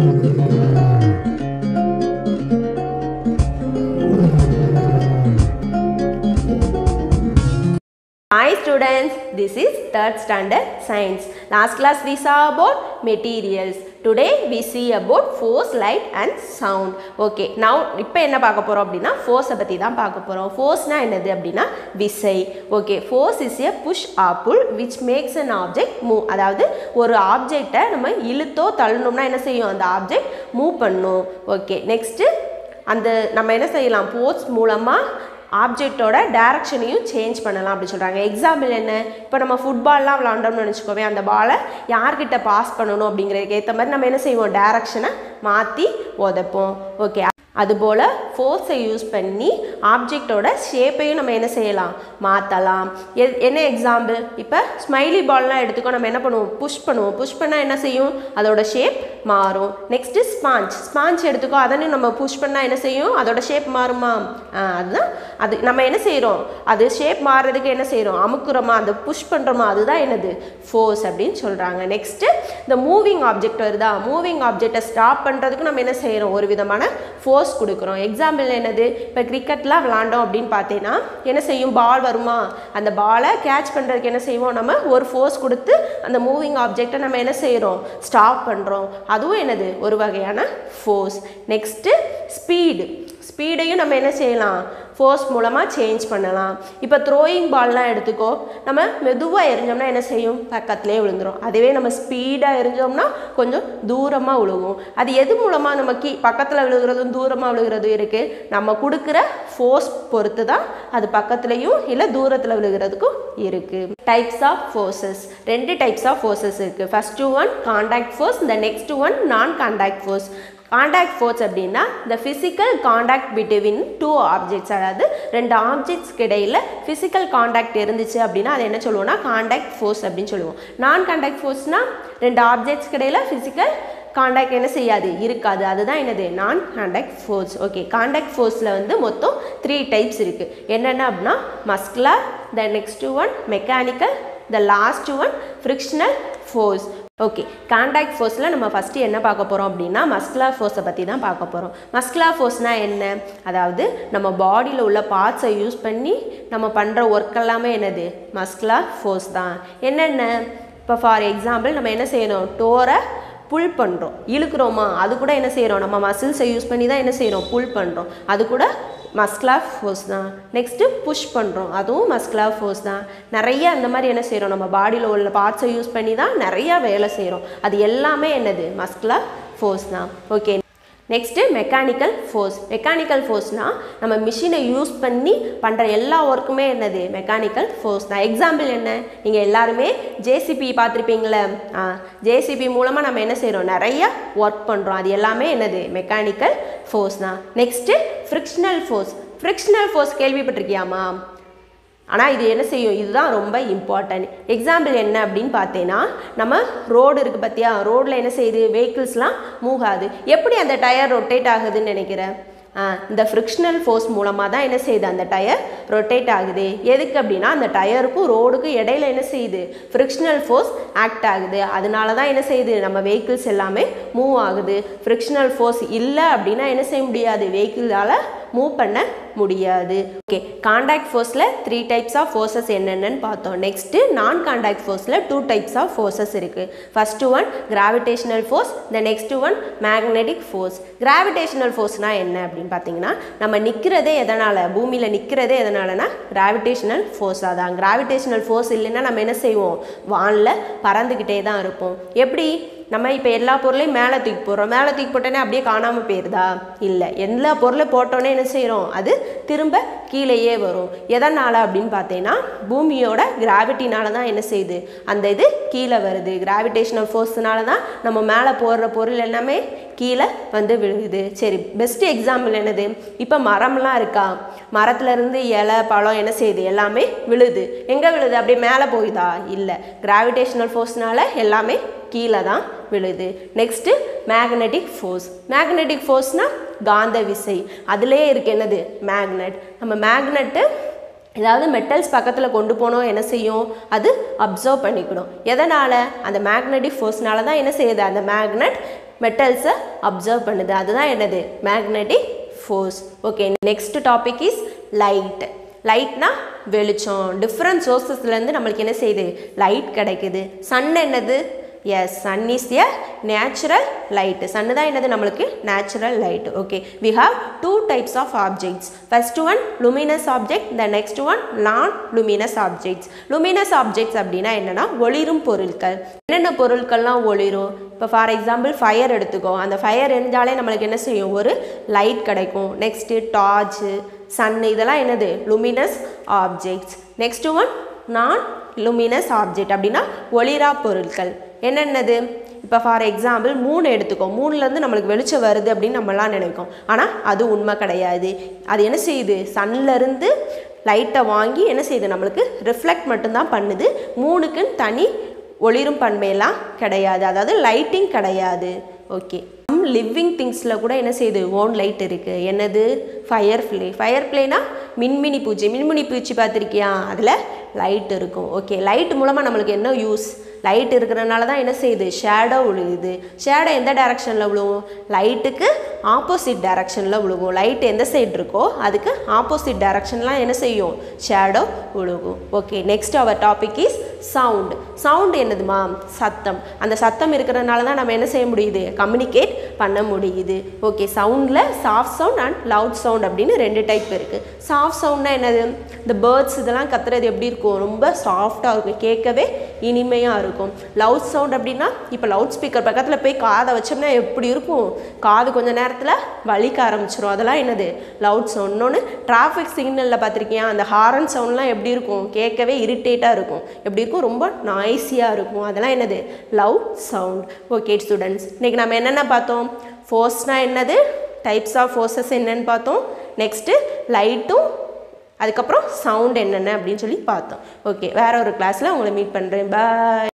Hi students, this is third standard science. Last class we saw about materials. Today we see about force, light and sound. Okay, now இப்போ என்ன பார்க்க போகிறோம் அப்படின்னா ஃபோர்ஸை பற்றி தான் பார்க்க போகிறோம் ஃபோர்ஸ்னால் என்னது அப்படின்னா விசை okay force is a push or pull which makes an object move அதாவது ஒரு ஆப்ஜெக்டை நம்ம இழுத்தோ தள்ளணும்னா என்ன செய்யும் அந்த ஆப்ஜெக்ட் மூவ் பண்ணும் ஓகே நெக்ஸ்ட்டு அந்த நம்ம என்ன செய்யலாம் ஃபோர்ஸ் மூலமாக ஆப்ஜெக்டோட டேரக்ஷனையும் சேஞ்ச் பண்ணலாம் அப்படி சொல்கிறாங்க எக்ஸாம்பிள் என்ன இப்போ நம்ம ஃபுட்பால்லாம் விளாண்டோம்னு நினச்சிக்கோவே அந்த பாலை யார்கிட்ட பாஸ் பண்ணணும் அப்படிங்கிறதுக்கு ஏற்ற மாதிரி நம்ம என்ன செய்வோம் டேரக்ஷனை மாற்றி உதைப்போம் ஓகே அதுபோல் ஃபோர்ஸை யூஸ் பண்ணி ஆப்ஜெக்டோட ஷேப்பையும் நம்ம என்ன செய்யலாம் மாற்றலாம் எ என்ன எக்ஸாம்பிள் இப்போ ஸ்மைலி பால்லாம் எடுத்துக்கோ நம்ம என்ன பண்ணுவோம் புஷ் பண்ணுவோம் புஷ் பண்ணால் என்ன செய்யும் அதோட ஷேப் மாறும் நெக்ஸ்ட்டு ஸ்பாஞ்ச் ஸ்பாஞ்ச் எடுத்துக்கோ அதனையும் நம்ம புஷ் பண்ணால் என்ன செய்யும் அதோட ஷேப் மாறுமா ஆ, அதுதான் அது நம்ம என்ன செய்கிறோம் அது ஷேப் மாறுறதுக்கு என்ன செய்கிறோம் அமுக்குறோமா அந்த புஷ் பண்ணுறோமா அதுதான் என்னது ஃபோர்ஸ் அப்படின்னு சொல்கிறாங்க நெக்ஸ்ட்டு இந்த மூவிங் ஆப்ஜெக்ட் வருதா மூவிங் ஆப்ஜெக்டை ஸ்டாப் பண்ணுறதுக்கு நம்ம என்ன செய்கிறோம் ஒரு விதமான ஃபோர்ஸ் கொடுக்குறோம் எக்ஸாம்பிள் என்னது இப்போ கிரிக்கெட்லாம் விளாண்டோம் அப்படின்னு பார்த்தீங்கன்னா என்ன செய்யும் பால் வருமா அந்த பாலை கேட்ச் பண்ணுறதுக்கு என்ன செய்வோம் நம்ம ஒரு ஃபோர்ஸ் கொடுத்து அந்த மூவிங் ஆப்ஜெக்டை நம்ம என்ன செய்கிறோம் ஸ்டாப் பண்ணுறோம் அதுவும் என்னது ஒரு வகையான ஃபோர்ஸ் நெக்ஸ்ட்டு ஸ்பீடு ஸ்பீடையும் நம்ம என்ன செய்யலாம் ஃபோர்ஸ் மூலமாக சேஞ்ச் பண்ணலாம் இப்போ த்ரோயிங் பால்லாம் எடுத்துக்கோ நம்ம மெதுவாக எரிஞ்சோம்னா என்ன செய்யும் பக்கத்துலேயே விழுந்துரும் அதுவே நம்ம ஸ்பீடாக எரிஞ்சோம்னா கொஞ்சம் தூரமாக விழுகும் அது எது மூலமாக நம்ம கீ பக்கத்தில் விழுகிறதும் தூரமாக விழுகிறதும் இருக்குது நம்ம கொடுக்குற ஃபோர்ஸ் பொறுத்து தான் அது பக்கத்துலேயும் இல்லை தூரத்தில் விழுகிறதுக்கும் இருக்குது டைப்ஸ் ஆஃப் ஃபோர்ஸஸ் ரெண்டு டைப்ஸ் ஆஃப் ஃபோர்ஸஸ் இருக்குது ஃபஸ்ட்டு ஒன் காண்டாக்ட் ஃபோர்ஸ் இந்த next one non contact force contact force அப்படின்னா the physical contact between two objects அதாவது ரெண்டு ஆப்ஜெக்ட்ஸ்க்கு இடையில் ஃபிசிக்கல் காண்டாக்ட் இருந்துச்சு அப்படின்னா அதை என்ன சொல்லுவோம்னா காண்டாக்ட் ஃபோர்ஸ் அப்படின்னு சொல்லுவோம் நான் காண்டாக்ட் ஃபோர்ஸ்னால் ரெண்டு ஆப்ஜெக்ட்ஸ்க்கு இடையில் ஃபிசிக்கல் காண்டாக்ட் என்ன செய்யாது இருக்காது அதுதான் என்னது non contact force okay contact ஃபோர்ஸில் வந்து மொத்தம் த்ரீ டைப்ஸ் இருக்குது என்னென்ன அப்படின்னா muscular the next one mechanical the last one frictional force okay contact ஃபோர்ஸில் நம்ம ஃபஸ்ட்டு என்ன பார்க்க போகிறோம் அப்படின்னா மஸ்குலர் ஃபோர்ஸை பற்றி தான் பார்க்க போகிறோம் மஸ்குலர் ஃபோர்ஸ்னால் என்ன அதாவது நம்ம பாடியில் உள்ள பார்ட்ஸை யூஸ் பண்ணி நம்ம பண்ணுற ஒர்க் எல்லாமே என்னது மஸ்குலர் ஃபோர்ஸ் தான் என்னென்ன இப்போ ஃபார் எக்ஸாம்பிள் நம்ம என்ன செய்யணும் டோரை புல் பண்ணுறோம் இழுக்கிறோமா அது கூட என்ன செய்கிறோம் நம்ம மசில்ஸை யூஸ் பண்ணி தான் என்ன செய்கிறோம் புல் பண்ணுறோம் அது கூட மஸ்குலர் ஃபோர்ஸ் தான் நெக்ஸ்ட்டு புஷ் பண்ணுறோம் அதுவும் மஸ்குலர் ஃபோர்ஸ் தான் நிறைய அந்த மாதிரி என்ன செய்கிறோம் நம்ம பாடியில் உள்ள பார்ட்ஸை யூஸ் பண்ணி தான் நிறைய வேலை செய்கிறோம் அது எல்லாமே என்னது மஸ்குலர் ஃபோர்ஸ் தான் okay next mechanical force mechanical ஃபோர்ஸ்னால் நம்ம மிஷினை யூஸ் பண்ணி பண்ணுற எல்லா ஒர்க்குமே என்னது மெக்கானிக்கல் ஃபோர்ஸ் தான் எக்ஸாம்பிள் என்ன நீங்கள் எல்லாருமே ஜேசிபி பார்த்துருப்பீங்களே ஆ ஜேசிபி மூலமாக நம்ம என்ன செய்கிறோம் நிறைய ஒர்க் பண்ணுறோம் அது எல்லாமே என்னது மெக்கானிக்கல் ஃபோர்ஸ் தான் next frictional force frictional force கேள்விப்பட்டிருக்கியாமா ஆனால் இது என்ன செய்யும் இதுதான் ரொம்ப இம்பார்ட்டன்ட் எக்ஸாம்பிள் என்ன அப்படின்னு பார்த்தேன்னா நம்ம ரோடு இருக்குது பார்த்தியா ரோட்டில் என்ன செய்யுது வெஹிக்கிள்ஸ்லாம் மூவ் ஆகுது எப்படி அந்த டயர் ரொட்டேட் ஆகுதுன்னு நினைக்கிறேன் ஆ, இந்த ஃப்ரிக்ஷனல் ஃபோர்ஸ் மூலமாக தான் என்ன செய்யுது அந்த டயர் ரொட்டேட் ஆகுது எதுக்கு அப்படின்னா அந்த டயருக்கும் ரோடுக்கும் இடையில என்ன செய்யுது ஃப்ரிக்ஷனல் ஃபோர்ஸ் ஆக்ட் ஆகுது அதனால தான் என்ன செய்யுது நம்ம வெஹிக்கிள்ஸ் எல்லாமே மூவ் ஆகுது ஃப்ரிக்ஷனல் ஃபோர்ஸ் இல்லை அப்படின்னா என்ன செய்ய முடியாது வெஹிக்கிளால் மூவ் பண்ண முடியாது ஓகே காண்டாக்ட் ஃபோர்ஸில் த்ரீ டைப்ஸ் ஆஃப் ஃபோர்ஸஸ் என்னென்னு பார்த்தோம் நெக்ஸ்ட்டு நான் காண்டாக்ட் ஃபோர்ஸில் டூ டைப்ஸ் ஆஃப் ஃபோர்ஸஸ் இருக்குது first one gravitational force the next one magnetic force gravitational ஃபோர்ஸ்னால் என்ன அப்படின்னு பார்த்தீங்கன்னா நம்ம நிற்கிறதே எதனால் பூமியில் நிற்கிறதே எதனாலனா கிராவிடேஷனல் ஃபோர்ஸாக தான் கிராவிடேஷனல் ஃபோர்ஸ் இல்லைன்னா நம்ம என்ன செய்வோம் வானில் பறந்துக்கிட்டே தான் இருப்போம் எப்படி நம்ம இப்போ எல்லா பொருளையும் மேலே தூக்கி போடுறோம் மேலே தூக்கி போட்டோன்னே அப்படியே காணாமல் போயிருதா இல்லை எல்லா பொருளையும் போட்டோன்னே என்ன செய்கிறோம் அது திரும்ப கீழேயே வரும் எதனால் அப்படின்னு பார்த்தீங்கன்னா பூமியோட கிராவிட்டினால தான் என்ன செய்யுது அந்த இது கீழே வருது கிராவிடேஷனல் ஃபோர்ஸ்னால தான் நம்ம மேலே போடுற பொருள் எல்லாமே கீழே வந்து விழுகுது சரி பெஸ்ட் எக்ஸாம்பிள் என்னது இப்போ மரம்லாம் இருக்கா மரத்துலேருந்து இலை பழம் என்ன செய்யுது எல்லாமே விழுது எங்கே விழுது அப்படியே மேலே போகுதா இல்லை கிராவிடேஷனல் ஃபோர்ஸ்னால எல்லாமே கீழே தான் விழுது நெக்ஸ்ட்டு மேக்னெட்டிக் ஃபோர்ஸ் மேக்னெட்டிக் ஃபோர்ஸ்னால் காந்த விசை அதுலேயே இருக்கு என்னது மேக்னெட் நம்ம மேக்னெட்டு ஏதாவது மெட்டல்ஸ் பக்கத்தில் கொண்டு போனோம் என்ன செய்யும் அது அப்சர்வ் பண்ணிக்கணும் எதனால் அந்த மேக்னெட்டிக் ஃபோர்ஸ்னால தான் என்ன செய்யுது அந்த மேக்னெட் மெட்டல்ஸை அப்சர்வ் பண்ணுது அதுதான் என்னது magnetic force okay next topic is light லைட்னா வெளிச்சம் டிஃப்ரெண்ட் சோர்சஸ்லேருந்து நம்மளுக்கு என்ன செய்யுது லைட் கிடைக்குது சன் என்னது yes sun is a natural light சன்னு தான் என்னது நம்மளுக்கு natural light okay we have two types of objects first one luminous object the next one non luminous objects luminous objects அப்படின்னா என்னென்னா ஒளிரும் பொருட்கள் என்னென்ன பொருட்கள்லாம் ஒளிரும் இப்போ ஃபார் எக்ஸாம்பிள் ஃபயர் எடுத்துக்கோ அந்த ஃபயர் எரிஞ்சாலே நம்மளுக்கு என்ன செய்யும் ஒரு லைட் கிடைக்கும் நெக்ஸ்ட்டு டார்ச்சு சன் இதெல்லாம் என்னது luminous objects next one non luminous object அப்படின்னா ஒளிரா பொருட்கள் என்னென்னது இப்போ ஃபார் எக்ஸாம்பிள் மூணு எடுத்துக்கோ மூணுலேருந்து நம்மளுக்கு வெளிச்சம் வருது அப்படின்னு நம்மலாம் நினைக்கும் ஆனால் அது உண்மை கிடையாது அது என்ன செய்யுது சன்லேருந்து லைட்டை வாங்கி என்ன செய்யுது நம்மளுக்கு ரிஃப்ளெக்ட் மட்டும்தான் பண்ணுது மூணுக்குன்னு தனி ஒளிரும் பண்பையெல்லாம் கிடையாது அதாவது லைட்டிங் கிடையாது ஓகே சம் லிவிங் திங்ஸில் கூட என்ன செய்யுது ஓன் லைட் இருக்குது என்னது ஃபயர் ஃப்ளே ஃபயர் ஃப்ளேனா மின்மினி பூச்சி மின்மினி பூச்சி பார்த்துருக்கியா அதில் லைட் இருக்கும் ஓகே லைட் மூலமாக நம்மளுக்கு என்ன யூஸ் லைட் இருக்கிறனால தான் என்ன செய்யுது ஷேடோ விழுகுது ஷேடோ எந்த டைரக்ஷனில் விழுவும் லைட்டுக்கு ஆப்போசிட் டைரக்ஷனில் விழுகும் லைட் எந்த சைடு இருக்கோ அதுக்கு ஆப்போசிட் டைரக்ஷன்லாம் என்ன செய்யும் ஷேடோ விழுகும் okay next our topic is sound sound என்னதுமா சத்தம் அந்த சத்தம் இருக்கிறனால தான் நம்ம என்ன செய்ய முடியுது கம்யூனிகேட் பண்ண முடியுது ஓகே சவுண்டில் soft sound and loud sound அப்படின்னு ரெண்டு டைப் இருக்குது சாஃப்ட் சவுண்ட்னா என்னது இந்த பேர்ட்ஸ் இதெல்லாம் கத்துறது எப்படி இருக்கும் ரொம்ப சாஃப்டாக இருக்கும் கேட்கவே இனிமையாக இருக்கும் லவுட் சவுண்ட் அப்படின்னா இப்போ லவுட் ஸ்பீக்கர் பக்கத்தில் போய் காதை வச்சோம்னா எப்படி இருக்கும் காது கொஞ்ச நேரத்தில் வலிக்க ஆரம்பிச்சிரும் அதெல்லாம் என்னது லவுட் சவுண்ட் இன்னொன்று டிராஃபிக் சிக்னலில் பார்த்துருக்கியா அந்த ஹாரன் சவுண்ட்லாம் எப்படி இருக்கும் கேட்கவே இரிட்டேட்டாக இருக்கும் எப்படி இருக்கும் ரொம்ப நாய்ஸியாக இருக்கும் அதெல்லாம் என்னது லவ் சவுண்ட் ஓகே ஸ்டூடெண்ட்ஸ் இன்றைக்கி நம்ம என்னென்ன பார்த்தோம் ஃபோர்ஸ்னால் என்னது டைப்ஸ் ஆஃப் ஃபோர்ஸஸ் என்னன்னு பார்த்தோம் நெக்ஸ்ட்டு லைட்டும் அதுக்கப்புறம் சவுண்ட் என்னென்ன அப்படின்னு சொல்லி பார்த்தோம் ஓகே வேற ஒரு கிளாஸில் உங்களை மீட் பண்ணுறேன் பாய்